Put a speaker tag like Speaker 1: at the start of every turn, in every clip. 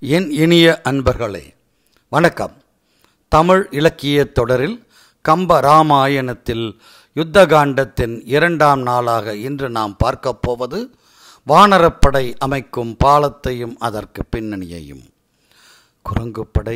Speaker 1: என் இனிய அன்பர்களே வணக்கம் தமிழ் இலக்கியத் தொடரில் கம்ப ராமாயணத்தில் யுத்தகாண்டத்தின் இரண்டாம் நாளாக இன்று நாம் பார்க்கப் போவது வானரப்படை அமைக்கும் பாலத்தையும் அதற்கு பின்னணியையும் குரங்குப்படை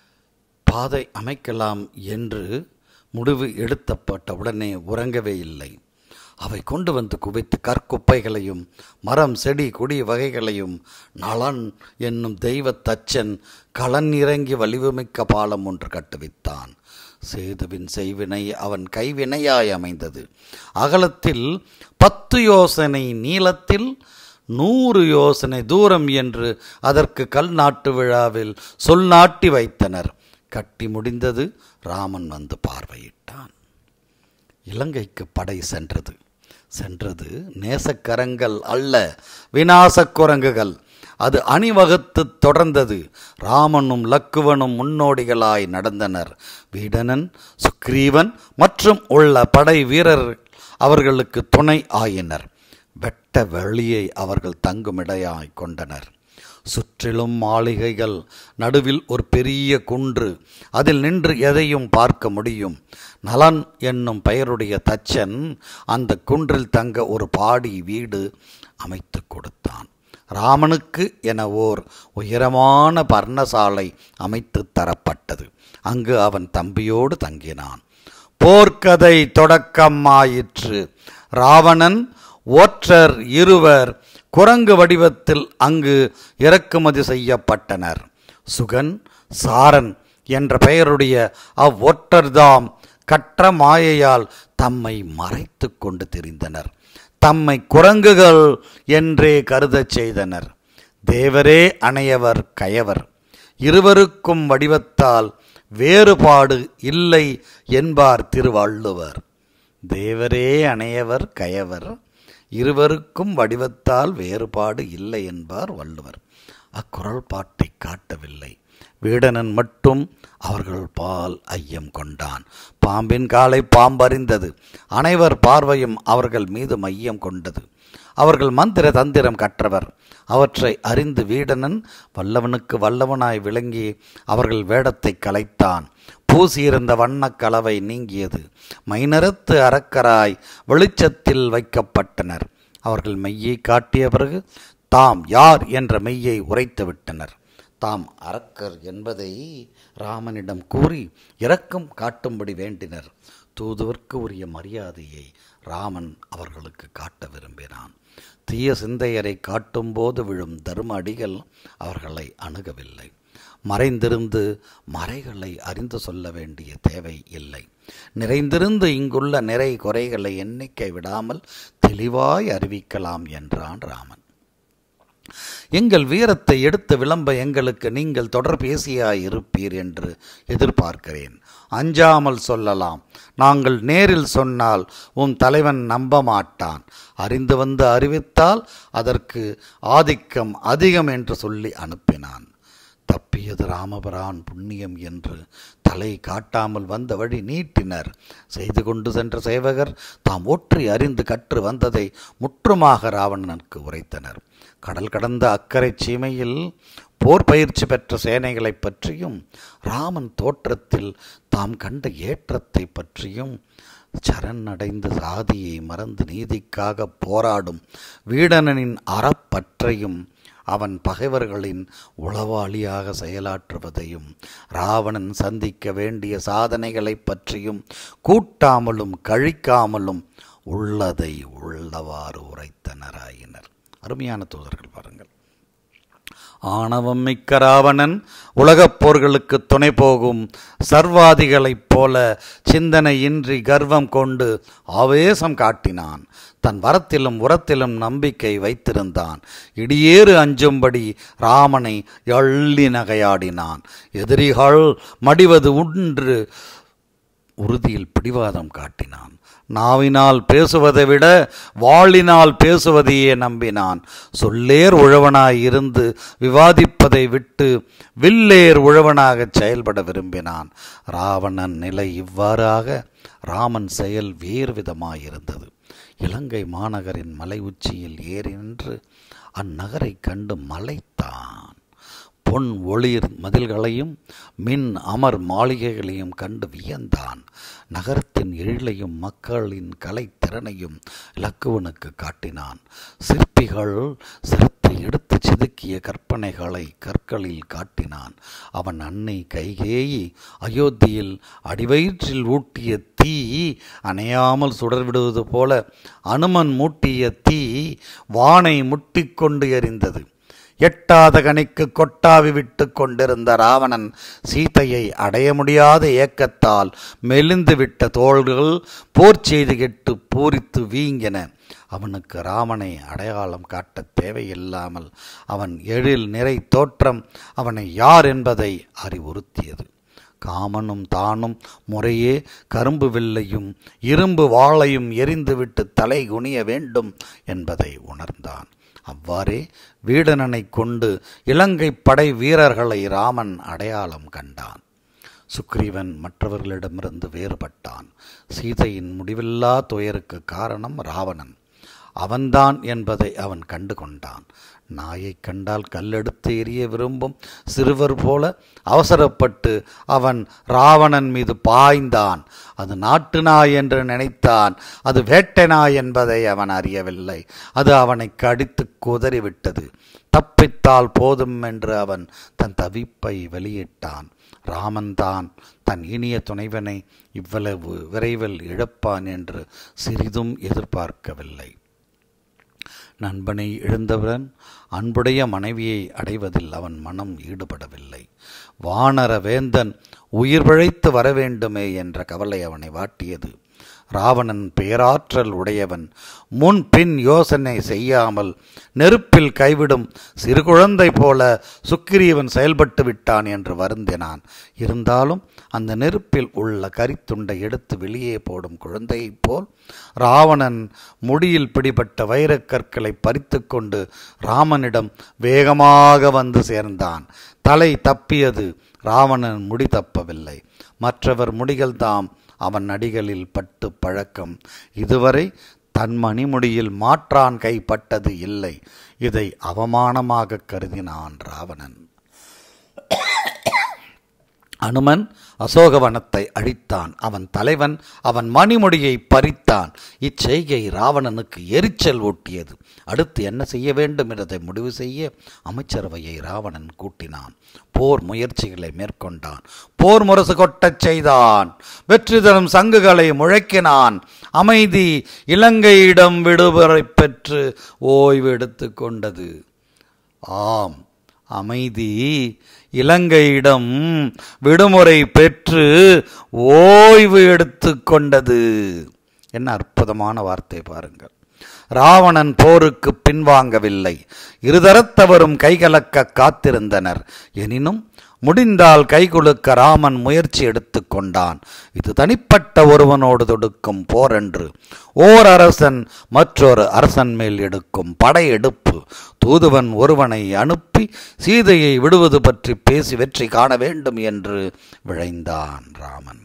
Speaker 1: பாதை அமைக்கலாம் என்று முடிவு எடுத்தப்பட்ட உடனே உறங்கவே இல்லை அவை கொண்டு வந்து குவித்து கற்குப்பைகளையும் மரம் செடி கொடி வகைகளையும் நலன் என்னும் தெய்வ தச்சன் களன் இறங்கி வலிவுமிக்க பாலம் ஒன்று கட்டுவித்தான் சேதுவின் செய்வினை அவன் கைவினையாய் அமைந்தது அகலத்தில் பத்து யோசனை நீளத்தில் நூறு யோசனை தூரம் என்று அதற்கு கல் நாட்டு விழாவில் சொல் நாட்டி வைத்தனர் கட்டி முடிந்தது ராமன் வந்து பார்வையிட்டான் இலங்கைக்கு படை சென்றது சென்றது நேசக்கரங்கள் அல்ல விநாசக் குரங்குகள் அது அணிவகுத்து தொடர்ந்தது ராமனும் லக்குவனும் முன்னோடிகளாய் நடந்தனர் வீடனன் சுக்ரீவன் மற்றும் உள்ள படை வீரர் அவர்களுக்கு துணை ஆயினர் வெட்ட வெளியை அவர்கள் தங்குமிடையாய் கொண்டனர் சுற்றிலும் மாளிகைகள் நடுவில் ஒரு பெரிய குன்று அதில் நின்று எதையும் பார்க்க முடியும் நலன் என்னும் பெயருடைய தச்சன் அந்த குன்றில் தங்க ஒரு பாடி வீடு அமைத்து கொடுத்தான் ராமனுக்கு என ஓர் உயரமான பர்ணசாலை அமைத்து தரப்பட்டது அங்கு அவன் தம்பியோடு தங்கினான் போர்க்கதை தொடக்கமாயிற்று ராவணன் ஒற்றர் இருவர் குரங்கு வடிவத்தில் அங்கு இறக்குமதி செய்யப்பட்டனர் சுகன் சாரன் என்ற பெயருடைய அவ்வொற்றர்தாம் கற்ற மாயையால் தம்மை மறைத்து கொண்டு திரிந்தனர் தம்மை குரங்குகள் என்றே கருதச் செய்தனர் தேவரே அணையவர் கயவர் இருவருக்கும் வடிவத்தால் வேறுபாடு இல்லை என்பார் திருவள்ளுவர் தேவரே அணையவர் கயவர் இருவருக்கும் வடிவத்தால் வேறுபாடு இல்லை என்பார் வள்ளுவர் அக்குரல் பாட்டை காட்டவில்லை வீடனன் மட்டும் அவர்கள் பால் ஐயம் கொண்டான் பாம்பின் காலை பாம்பறிந்தது அனைவர் பார்வையும் அவர்கள் மீது மையம் கொண்டது அவர்கள் மந்திர தந்திரம் கற்றவர் அவற்றை அறிந்து வீடனன் வல்லவனுக்கு வல்லவனாய் விளங்கி அவர்கள் வேடத்தை கலைத்தான் பூசியிருந்த வண்ணக் கலவை நீங்கியது மைனரத்து அரக்கராய் வெளிச்சத்தில் வைக்கப்பட்டனர் அவர்கள் மெய்யை காட்டிய பிறகு தாம் யார் என்ற மெய்யை உரைத்து விட்டனர் தாம் அரக்கர் என்பதை ராமனிடம் கூறி இரக்கம் காட்டும்படி வேண்டினர் தூதுவர்க்கு உரிய மரியாதையை ராமன் அவர்களுக்கு காட்ட விரும்பினான் தீய சிந்தையரை காட்டும்போது விழும் தர்ம அடிகள் அவர்களை அணுகவில்லை மறைந்திருந்து மறைகளை அறிந்து சொல்ல வேண்டிய தேவை இல்லை நிறைந்திருந்து இங்குள்ள நிறை குறைகளை எண்ணிக்கை விடாமல் தெளிவாய் அறிவிக்கலாம் என்றான் ராமன் எங்கள் வீரத்தை எடுத்து விளம்ப எங்களுக்கு நீங்கள் தொடர்பேசியாய் இருப்பீர் என்று எதிர்பார்க்கிறேன் அஞ்சாமல் சொல்லலாம் நாங்கள் நேரில் சொன்னால் உன் தலைவன் நம்ப மாட்டான் அறிந்து வந்து அறிவித்தால் அதற்கு ஆதிக்கம் அதிகம் என்று சொல்லி அனுப்பினான் தப்பியது ராமபிரான் புண்ணியம் என்று தலை காட்டாமல் வந்த வழி நீட்டினர் செய்து கொண்டு சென்ற சேவகர் தாம் ஒற்றி அறிந்து கற்று வந்ததை முற்றுமாக ராவணனுக்கு உரைத்தனர் கடல் கடந்த அக்கறை சீமையில் போர் பயிற்சி பெற்ற சேனைகளை பற்றியும் ராமன் தோற்றத்தில் தாம் கண்ட ஏற்றத்தை பற்றியும் சரணடைந்த சாதியை மறந்து நீதிக்காக போராடும் வீடனனின் அறப்பற்றையும் அவன் பகைவர்களின் உளவாளியாக செயலாற்றுவதையும் ராவணன் சந்திக்க வேண்டிய சாதனைகளை பற்றியும் கூட்டாமலும் கழிக்காமலும் உள்ளதை உள்ளவாறு உரைத்தனராயினர் அருமையான தூதர்கள் பாருங்கள் ஆணவம் மிக்க ராவணன் உலகப் போர்களுக்கு துணை போகும் சர்வாதிகளைப் போல சிந்தனையின்றி கர்வம் கொண்டு ஆவேசம் காட்டினான் தன் வரத்திலும் உரத்திலும் நம்பிக்கை வைத்திருந்தான் இடியேறு அஞ்சும்படி ராமனை எள்ளி நகையாடினான் எதிரிகள் மடிவது உன்று உறுதியில் பிடிவாதம் காட்டினான் நாவினால் பேசுவதை விட வாளினால் பேசுவதையே நம்பினான் சொல்லேர் உழவனாய் இருந்து விவாதிப்பதை விட்டு வில்லேர் உழவனாக செயல்பட விரும்பினான் ராவணன் நிலை இவ்வாறாக ராமன் செயல் வேறு விதமாயிருந்தது இலங்கை மாநகரின் மலை உச்சியில் ஏறி நின்று அந்நகரை கண்டு மலைத்தான் பொன் ஒளிர் மதில்களையும் மின் அமர் மாளிகைகளையும் கண்டு வியந்தான் நகரத்தின் எழிலையும் மக்களின் கலைத்திறனையும் இலக்குவனுக்கு காட்டினான் சிற்பிகள் சிறுத்தை எடுத்து செதுக்கிய கற்பனைகளை கற்களில் காட்டினான் அவன் அன்னை கைகேயி அயோத்தியில் அடிவயிற்றில் ஊட்டிய தீ அணையாமல் சுடர்விடுவது போல அனுமன் மூட்டிய தீ வானை முட்டிக்கொண்டு எரிந்தது எட்டாத கணிக்கு கொட்டாவி விட்டு கொண்டிருந்த ராவணன் சீதையை அடைய முடியாத ஏக்கத்தால் மெலிந்து விட்ட தோள்கள் போர் செய்து கெட்டு பூரித்து வீங்கின அவனுக்கு ராமனை அடையாளம் காட்டத் தேவையில்லாமல் அவன் எழில் நிறை தோற்றம் அவனை யார் என்பதை அறிவுறுத்தியது காமனும் தானும் முறையே கரும்பு வில்லையும் இரும்பு வாளையும் எரிந்துவிட்டு தலை குனிய வேண்டும் என்பதை உணர்ந்தான் அவ்வாறே வீடனனை கொண்டு இலங்கை படை வீரர்களை ராமன் அடையாளம் கண்டான் சுக்ரீவன் மற்றவர்களிடமிருந்து வேறுபட்டான் சீதையின் முடிவில்லா துயருக்கு காரணம் ராவணன் அவன்தான் என்பதை அவன் கண்டு கொண்டான் நாயைக் கண்டால் கல்லெடுத்து எறிய விரும்பும் சிறுவர் போல அவசரப்பட்டு அவன் ராவணன் மீது பாய்ந்தான் அது நாட்டு நாய் என்று நினைத்தான் அது வேட்டை நாய் என்பதை அவன் அறியவில்லை அது அவனை கடித்து குதறிவிட்டது தப்பித்தால் போதும் என்று அவன் தன் தவிப்பை வெளியிட்டான் ராமன் தான் தன் இனிய துணைவனை இவ்வளவு விரைவில் இழப்பான் என்று சிறிதும் எதிர்பார்க்கவில்லை நண்பனை இழந்தவன் அன்புடைய மனைவியை அடைவதில் அவன் மனம் ஈடுபடவில்லை வானர வேந்தன் உயிர் பிழைத்து வர வேண்டுமே என்ற கவலை அவனை வாட்டியது ராவணன் பேராற்றல் உடையவன் முன் பின் யோசனை செய்யாமல் நெருப்பில் கைவிடும் சிறு குழந்தை போல சுக்கிரீவன் செயல்பட்டு விட்டான் என்று வருந்தினான் இருந்தாலும் அந்த நெருப்பில் உள்ள கரித்துண்டை எடுத்து வெளியே போடும் குழந்தையைப் போல் ராவணன் முடியில் பிடிபட்ட வைரக்கற்களை பறித்து கொண்டு ராமனிடம் வேகமாக வந்து சேர்ந்தான் தலை தப்பியது ராவணன் முடி தப்பவில்லை மற்றவர் முடிகள் தாம் அவன் அடிகளில் பட்டு பழக்கம் இதுவரை தன் மணிமுடியில் மாற்றான் கைப்பட்டது இல்லை இதை அவமானமாக கருதினான் ராவணன் அனுமன் அசோகவனத்தை அழித்தான் அவன் தலைவன் அவன் மணிமுடியை பறித்தான் இச்செய்கை ராவணனுக்கு எரிச்சல் ஊட்டியது அடுத்து என்ன செய்ய வேண்டும் என்பதை முடிவு செய்ய அமைச்சரவையை ராவணன் கூட்டினான் போர் முயற்சிகளை மேற்கொண்டான் போர் முரசு கொட்டச் செய்தான் வெற்றி தரும் சங்குகளை முழக்கினான் அமைதி இலங்கையிடம் விடுமுறை பெற்று ஓய்வு எடுத்து கொண்டது ஆம் அமைதி இலங்கையிடம் விடுமுறை பெற்று ஓய்வு எடுத்து கொண்டது என்ன அற்புதமான வார்த்தை பாருங்கள் ராவணன் போருக்கு பின்வாங்கவில்லை இருதரத்தவரும் கைகலக்க காத்திருந்தனர் எனினும் முடிந்தால் கைகுலுக்க ராமன் முயற்சி எடுத்து கொண்டான் இது தனிப்பட்ட ஒருவனோடு தொடுக்கும் போரன்று ஓர் அரசன் மற்றொரு அரசன் மேல் எடுக்கும் படையெடுப்பு தூதுவன் ஒருவனை அனுப்பி சீதையை விடுவது பற்றி பேசி வெற்றி காண வேண்டும் என்று விழைந்தான் ராமன்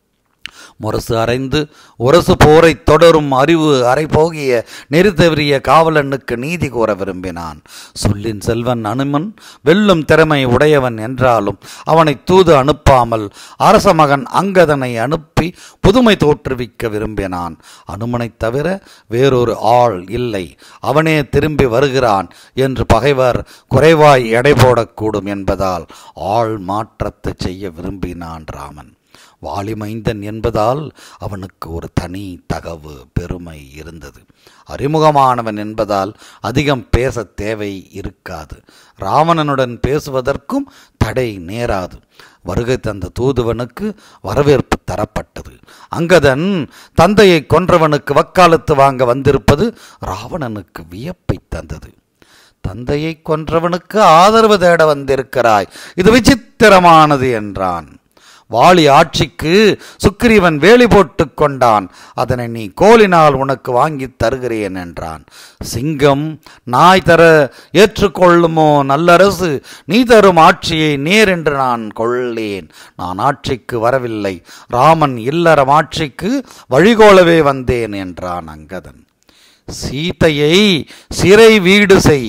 Speaker 1: முரசு அறைந்து உரசு போரை தொடரும் அறிவு அறை போகிய நெறிதவறிய காவலனுக்கு நீதி கூற விரும்பினான் சொல்லின் செல்வன் அனுமன் வெல்லும் திறமை உடையவன் என்றாலும் அவனை தூது அனுப்பாமல் அரச மகன் அங்கதனை அனுப்பி புதுமை தோற்றுவிக்க விரும்பினான் அனுமனைத் தவிர வேறொரு ஆள் இல்லை அவனே திரும்பி வருகிறான் என்று பகைவர் குறைவாய் எடை போடக்கூடும் என்பதால் ஆள் மாற்றத்தை செய்ய விரும்பினான் ராமன் வாலிமைந்தன் என்பதால் அவனுக்கு ஒரு தனி தகவு பெருமை இருந்தது அறிமுகமானவன் என்பதால் அதிகம் பேச தேவை இருக்காது ராவணனுடன் பேசுவதற்கும் தடை நேராது வருகை தந்த தூதுவனுக்கு வரவேற்பு தரப்பட்டது அங்கதன் தந்தையை கொன்றவனுக்கு வக்காலத்து வாங்க வந்திருப்பது ராவணனுக்கு வியப்பை தந்தது தந்தையை கொன்றவனுக்கு ஆதரவு தேட வந்திருக்கிறாய் இது விசித்திரமானது என்றான் வாலி ஆட்சிக்கு சுக்கிரீவன் வேலி போட்டு கொண்டான் அதனை நீ கோலினால் உனக்கு வாங்கி தருகிறேன் என்றான் சிங்கம் நாய் தர ஏற்றுக்கொள்ளுமோ நல்லரசு நீ தரும் ஆட்சியை நேர் என்று நான் கொள்ளேன் நான் ஆட்சிக்கு வரவில்லை ராமன் இல்லறம் ஆட்சிக்கு வழிகோலவே வந்தேன் என்றான் அங்கதன் சீதையை சிறை வீடு செய்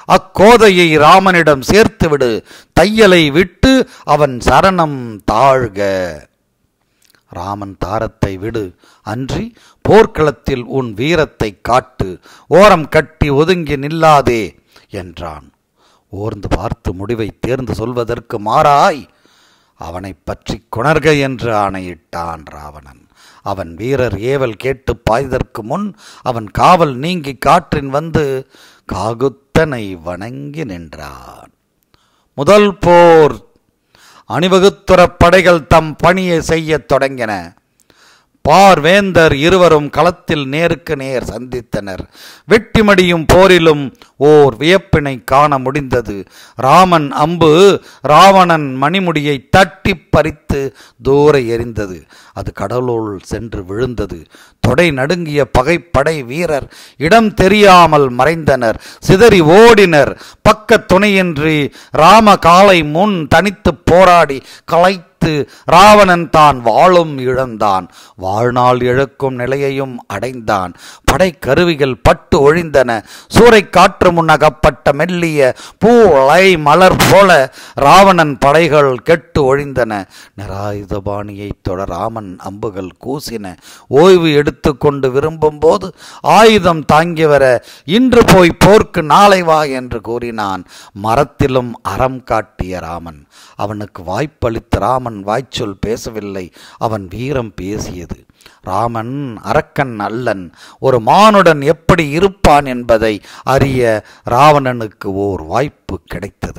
Speaker 1: அக்கோதையை ராமனிடம் சேர்த்துவிடு தையலை விட்டு அவன் சரணம் தாழ்க ராமன் தாரத்தை விடு அன்றி போர்க்களத்தில் உன் வீரத்தை காட்டு ஓரம் கட்டி ஒதுங்கி நில்லாதே என்றான் ஓர்ந்து பார்த்து முடிவை தேர்ந்து சொல்வதற்கு மாறாய் அவனை பற்றி கொணர்க என்று ஆணையிட்டான் ராவணன் அவன் வீரர் ஏவல் கேட்டு பாய்தற்கு முன் அவன் காவல் நீங்கி காற்றின் வந்து காகுத்தனை வணங்கி நின்றான் முதல் போர் அணிவகுத்துறப் படைகள் தம் பணியை செய்யத் தொடங்கின பார்வேந்தர் இருவரும் களத்தில் நேருக்கு நேர் சந்தித்தனர் வெட்டிமடியும் போரிலும் ஓர் வியப்பினை காண முடிந்தது ராமன் அம்பு ராவணன் மணிமுடியை தட்டி பறித்து தூர எறிந்தது அது கடலுள் சென்று விழுந்தது தொடை நடுங்கிய பகைப்படை வீரர் இடம் தெரியாமல் மறைந்தனர் சிதறி ஓடினர் பக்க துணையின்றி ராம காலை முன் தனித்து போராடி களைத்து ராவணன் தான் வாளும் இழந்தான் வாழ்நாள் இழக்கும் நிலையையும் அடைந்தான் படை கருவிகள் பட்டு ஒழிந்தன சூறை காற்று முன்னகப்பட்ட மெல்லிய பூளை மலர் போல ராவணன் படைகள் கெட்டு ஒழிந்தன நிராயுதபாணியை தொட ராமன் அம்புகள் கூசின ஓய்வு எடுத்துக்கொண்டு விரும்பும் போது ஆயுதம் தாங்கி வர இன்று போய் போர்க்கு நாளை வா என்று கூறினான் மரத்திலும் அறம் காட்டிய ராமன் அவனுக்கு வாய்ப்பளித்த ராமன் வாய்ச்சொல் பேசவில்லை அவன் வீரம் பேசியது ராமன் அரக்கன் அல்லன் ஒரு மானுடன் எப்படி இருப்பான் என்பதை அறிய ராவணனுக்கு ஓர் வாய்ப்பு கிடைத்தது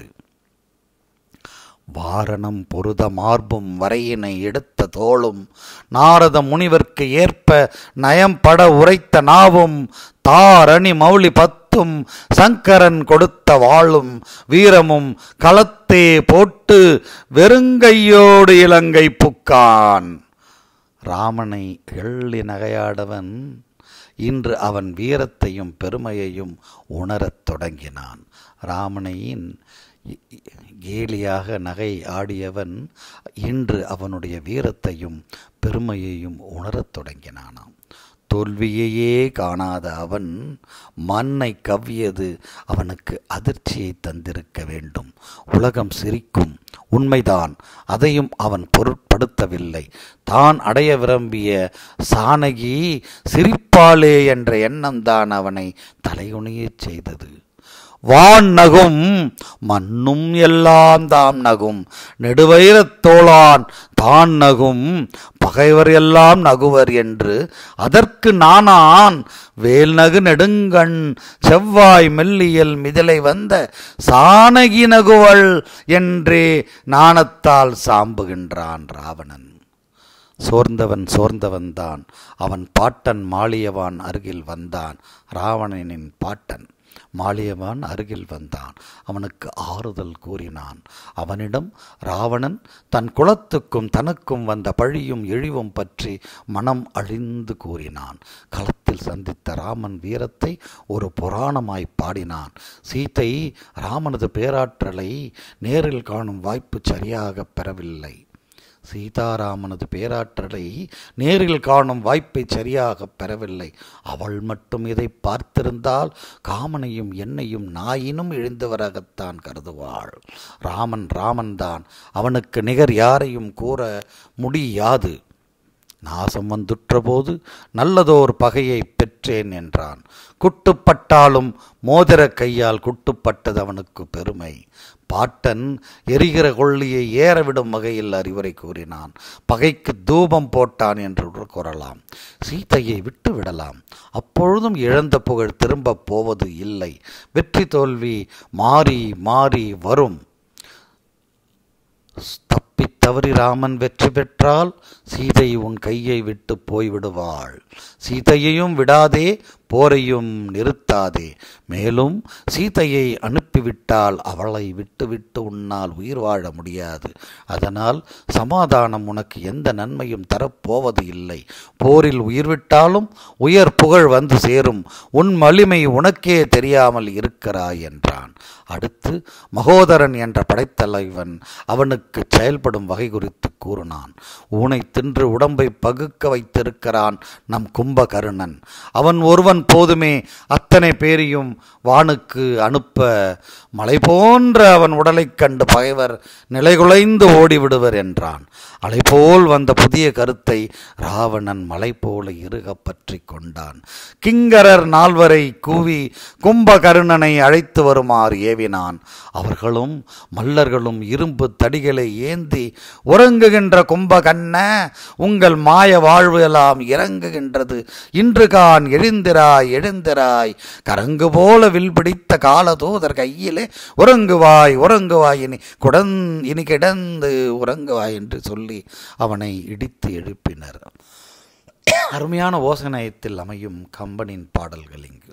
Speaker 1: வாரணம் பொருத மார்பும் வரையினை எடுத்த தோளும் நாரத முனிவர்க்கு ஏற்ப நயம்பட உரைத்த நாவும் தாரணி மௌலி பத்தும் சங்கரன் கொடுத்த வாளும் வீரமும் களத்தே போட்டு வெறுங்கையோடு இலங்கை புக்கான் ராமனை எள்ளி நகையாடவன் இன்று அவன் வீரத்தையும் பெருமையையும் உணரத் தொடங்கினான் ராமனையின் கேலியாக நகை ஆடியவன் இன்று அவனுடைய வீரத்தையும் பெருமையையும் உணரத் தொடங்கினானாம் தோல்வியையே காணாத அவன் மண்ணை கவ்வியது அவனுக்கு அதிர்ச்சியை தந்திருக்க வேண்டும் உலகம் சிரிக்கும் உண்மைதான் அதையும் அவன் பொருட்படுத்தவில்லை தான் அடைய விரும்பிய சானகி சிரிப்பாளே என்ற எண்ணம்தான் அவனை தலைகுனியச் செய்தது வான் நகும் மண்ணும் எல்லாம் தாம் நகும் நெடுவயிரத் தோளான் தான் நகும் பகைவர் எல்லாம் நகுவர் என்று அதற்கு நானான் வேல் நகு நெடுங்கண் செவ்வாய் மெல்லியல் மிதலை வந்த சானகி நகுவள் என்றே நாணத்தால் சாம்புகின்றான் ராவணன் சோர்ந்தவன் சோர்ந்தவன்தான் அவன் பாட்டன் மாளியவான் அருகில் வந்தான் ராவணனின் பாட்டன் மாளியவான் அருகில் வந்தான் அவனுக்கு ஆறுதல் கூறினான் அவனிடம் ராவணன் தன் குலத்துக்கும் தனக்கும் வந்த பழியும் இழிவும் பற்றி மனம் அழிந்து கூறினான் களத்தில் சந்தித்த ராமன் வீரத்தை ஒரு புராணமாய் பாடினான் சீதை ராமனது பேராற்றலை நேரில் காணும் வாய்ப்பு சரியாக பெறவில்லை சீதாராமனது பேராற்றலை நேரில் காணும் வாய்ப்பை சரியாக பெறவில்லை அவள் மட்டும் இதை பார்த்திருந்தால் காமனையும் என்னையும் நாயினும் இழிந்தவராகத்தான் கருதுவாள் ராமன் ராமன்தான் அவனுக்கு நிகர் யாரையும் கூற முடியாது நாசம் வந்துற்றபோது நல்லதோர் பகையை பெற்றேன் என்றான் குட்டுப்பட்டாலும் மோதிர கையால் குட்டுப்பட்டது அவனுக்கு பெருமை பாட்டன் எரிகிற கொள்ளியை ஏறவிடும் வகையில் அறிவுரை கூறினான் பகைக்கு தூபம் போட்டான் என்று கூறலாம் சீதையை விட்டு விடலாம் அப்பொழுதும் இழந்த புகழ் திரும்பப் போவது இல்லை வெற்றி தோல்வி மாறி மாறி வரும் தப்பித் தவறி ராமன் வெற்றி பெற்றால் சீதை உன் கையை விட்டு போய்விடுவாள் சீதையையும் விடாதே போரையும் நிறுத்தாதே மேலும் சீதையை அனுப்பிவிட்டால் அவளை விட்டுவிட்டு உன்னால் உயிர் வாழ முடியாது அதனால் சமாதானம் உனக்கு எந்த நன்மையும் தரப்போவது இல்லை போரில் உயிர் விட்டாலும் உயர் புகழ் வந்து சேரும் உன் வலிமை உனக்கே தெரியாமல் இருக்கிறாய் என்றான் அடுத்து மகோதரன் என்ற படைத்தலைவன் அவனுக்கு செயல்படும் வகை குறித்து கூறினான் ஊனை தின்று உடம்பை பகுக்க வைத்திருக்கிறான் நம் கும்பகருணன் அவன் ஒருவன் ராமன் போதுமே அத்தனை பேரையும் வானுக்கு அனுப்ப மலை போன்ற அவன் உடலைக் கண்டு பகைவர் நிலைகுலைந்து ஓடிவிடுவர் என்றான் அலைபோல் வந்த புதிய கருத்தை ராவணன் மலை போல இறுக பற்றி கொண்டான் கிங்கரர் நால்வரை கூவி கும்பகருணனை அழைத்து வருமாறு ஏவினான் அவர்களும் மல்லர்களும் இரும்பு தடிகளை ஏந்தி உறங்குகின்ற கும்பகண்ண உங்கள் மாய வாழ்வு எல்லாம் இறங்குகின்றது இன்று கான் எழுந்திராய் எழுந்திராய் கரங்கு போல வில் பிடித்த காலதூதர் கையிலே உறங்குவாய் உறங்குவாய் இனி குடன் இனி கிடந்து உறங்குவாய் என்று சொல்லி அவனை இடித்து எழுப்பினர் அருமையான ஓசனயத்தில் அமையும் கம்பனின் பாடல்கள் இங்கு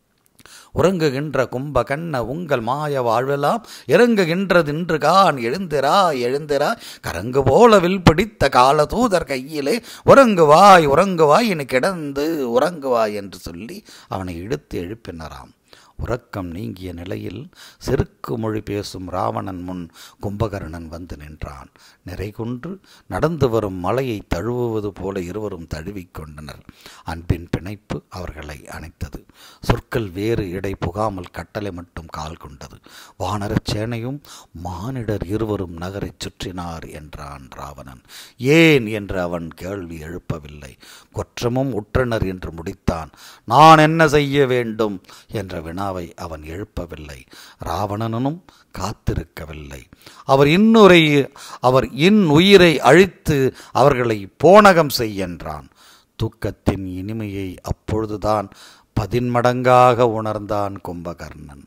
Speaker 1: உறங்குகின்ற கும்பகண்ண உங்கள் மாய வாழ்வெல்லாம் இறங்குகின்றது இன்று கான் எழுந்திராய் எழுந்திராய் கரங்கு போல வில் பிடித்த கால தூதர் கையிலே உறங்குவாய் உறங்குவாய் இனி கிடந்து உறங்குவாய் என்று சொல்லி அவனை இழுத்து எழுப்பினராம் உறக்கம் நீங்கிய நிலையில் செருக்கு மொழி பேசும் ராவணன் முன் கும்பகர்ணன் வந்து நின்றான் நிறைகுன்று நடந்து வரும் மலையை தழுவுவது போல இருவரும் தழுவிக்கொண்டனர் அன்பின் பிணைப்பு அவர்களை அணைத்தது சொற்கள் வேறு இடை புகாமல் கட்டளை மட்டும் கால் கொண்டது வானரச் சேனையும் மானிடர் இருவரும் நகரைச் சுற்றினார் என்றான் ராவணன் ஏன் என்று அவன் கேள்வி எழுப்பவில்லை கொற்றமும் உற்றனர் என்று முடித்தான் நான் என்ன செய்ய வேண்டும் என்ற வினாவை அவன் எழுப்பவில்லை ராவணனும் காத்திருக்கவில்லை அவர் இன்னுரை அவர் இன் உயிரை அழித்து அவர்களை போனகம் செய்யென்றான் தூக்கத்தின் இனிமையை அப்பொழுதுதான் பதின்மடங்காக உணர்ந்தான் கும்பகர்ணன்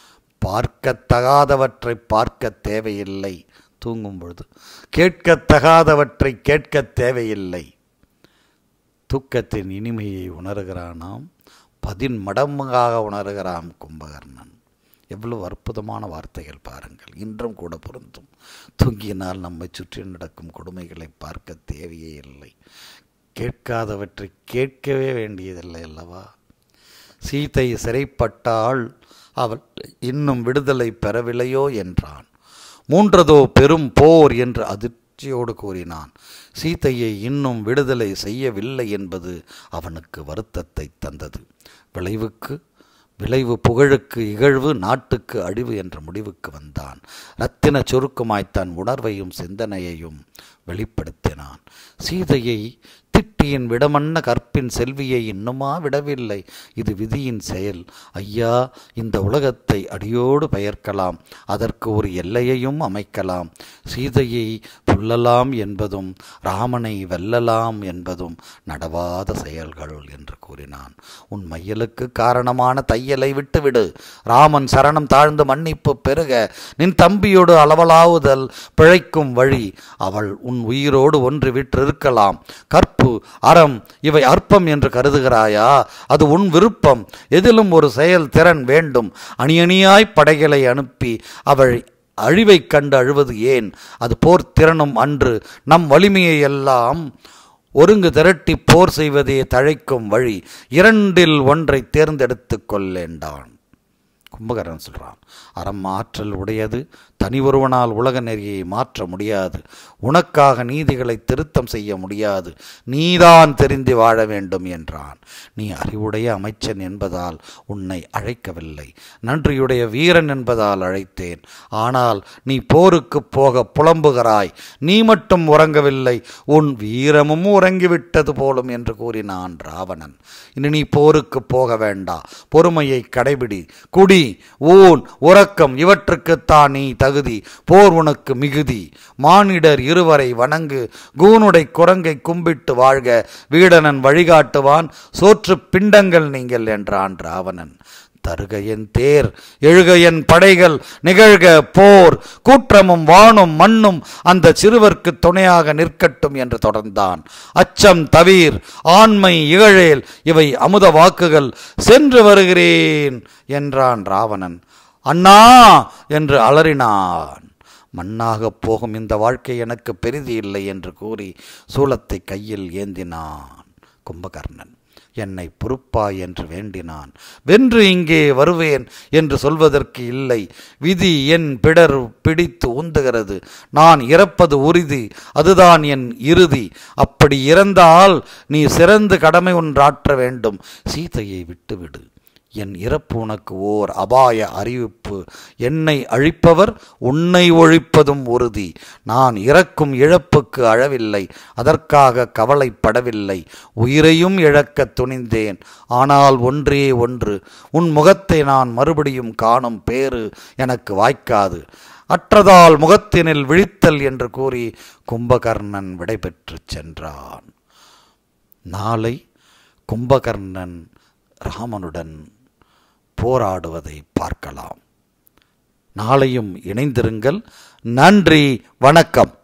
Speaker 1: பார்க்கத்தகாதவற்றை பார்க்க தேவையில்லை தூங்கும் பொழுது கேட்கத்தகாதவற்றை கேட்க தேவையில்லை தூக்கத்தின் இனிமையை உணர்கிறானாம் பதின்மடங்காக உணர்கிறான் கும்பகர்ணன் எவ்வளவு அற்புதமான வார்த்தைகள் பாருங்கள் இன்றும் கூட பொருந்தும் தூங்கினால் நம்மை சுற்றி நடக்கும் கொடுமைகளை பார்க்க தேவையே இல்லை கேட்காதவற்றை கேட்கவே வேண்டியதில்லை அல்லவா சீதை சிறைப்பட்டால் அவள் இன்னும் விடுதலை பெறவில்லையோ என்றான் மூன்றதோ பெரும் போர் என்று அதிர்ச்சியோடு கூறினான் சீதையை இன்னும் விடுதலை செய்யவில்லை என்பது அவனுக்கு வருத்தத்தை தந்தது விளைவுக்கு விளைவு புகழுக்கு இகழ்வு நாட்டுக்கு அழிவு என்ற முடிவுக்கு வந்தான் ரத்தின சுருக்கமாய் தன் உணர்வையும் சிந்தனையையும் வெளிப்படுத்தினான் சீதையை திட்டியின் விடமன்ன கற்பின் செல்வியை இன்னுமா விடவில்லை இது விதியின் செயல் ஐயா இந்த உலகத்தை அடியோடு பெயர்க்கலாம் அதற்கு ஒரு எல்லையையும் அமைக்கலாம் சீதையை புல்லலாம் என்பதும் ராமனை வெல்லலாம் என்பதும் நடவாத செயல்கள் என்று கூறினான் உன் மையலுக்கு காரணமான தையலை விட்டுவிடு ராமன் சரணம் தாழ்ந்து மன்னிப்பு பெருக நின் தம்பியோடு அளவலாவுதல் பிழைக்கும் வழி அவள் உன் உயிரோடு ஒன்று விற்றிருக்கலாம் கற்பு அறம் இவை அற்பம் என்று கருதுகிறாயா அது உன் விருப்பம் எதிலும் ஒரு செயல் திறன் வேண்டும் அணியணியாய் படைகளை அனுப்பி அவள் அழிவைக் கண்டு அழுவது ஏன் அது போர் திறனும் அன்று நம் வலிமையை எல்லாம் ஒருங்கு திரட்டி போர் செய்வதே தழைக்கும் வழி இரண்டில் ஒன்றை தேர்ந்தெடுத்துக் கொள்ளேண்டான் கும்பகரன் சொல்கிறான் அறம் ஆற்றல் உடையது தனி ஒருவனால் உலக நெறியை மாற்ற முடியாது உனக்காக நீதிகளை திருத்தம் செய்ய முடியாது நீதான் தெரிந்து வாழ வேண்டும் என்றான் நீ அறிவுடைய அமைச்சன் என்பதால் உன்னை அழைக்கவில்லை நன்றியுடைய வீரன் என்பதால் அழைத்தேன் ஆனால் நீ போருக்கு போக புலம்புகிறாய் நீ மட்டும் உறங்கவில்லை உன் வீரமும் உறங்கிவிட்டது போலும் என்று கூறினான் ராவணன் இனி நீ போருக்கு போக வேண்டா பொறுமையை கடைபிடி குடி ஊன் உறக்கம் இவற்றுக்குத்தான் நீ தகுதி போர் உனக்கு மிகுதி மானிடர் இருவரை வணங்கு கூனுடை குரங்கை கும்பிட்டு வாழ்க வீடனன் வழிகாட்டுவான் சோற்று பிண்டங்கள் நீங்கள் என்றான் ராவணன் தருக என் தேர் எழுக என் படைகள் நிகழ்க போர் கூற்றமும் வானும் மண்ணும் அந்த சிறுவர்க்கு துணையாக நிற்கட்டும் என்று தொடர்ந்தான் அச்சம் தவீர் ஆண்மை இகழேல் இவை அமுத வாக்குகள் சென்று வருகிறேன் என்றான் ராவணன் அண்ணா என்று அலறினான் மண்ணாகப் போகும் இந்த வாழ்க்கை எனக்கு பெரிது இல்லை என்று கூறி சூலத்தை கையில் ஏந்தினான் கும்பகர்ணன் என்னை பொறுப்பாய் என்று வேண்டினான் வென்று இங்கே வருவேன் என்று சொல்வதற்கு இல்லை விதி என் பிடர் பிடித்து ஊந்துகிறது நான் இறப்பது உறுதி அதுதான் என் இறுதி அப்படி இறந்தால் நீ சிறந்து கடமை ஒன்றாற்ற வேண்டும் சீதையை விட்டுவிடு என் இறப்பு உனக்கு ஓர் அபாய அறிவிப்பு என்னை அழிப்பவர் உன்னை ஒழிப்பதும் உறுதி நான் இறக்கும் இழப்புக்கு அழவில்லை அதற்காக கவலைப்படவில்லை உயிரையும் இழக்கத் துணிந்தேன் ஆனால் ஒன்றே ஒன்று உன் முகத்தை நான் மறுபடியும் காணும் பேறு எனக்கு வாய்க்காது அற்றதால் முகத்தினில் விழித்தல் என்று கூறி கும்பகர்ணன் விடைபெற்றுச் சென்றான் நாளை கும்பகர்ணன் ராமனுடன் போராடுவதை பார்க்கலாம் நாளையும் இணைந்திருங்கள் நன்றி வணக்கம்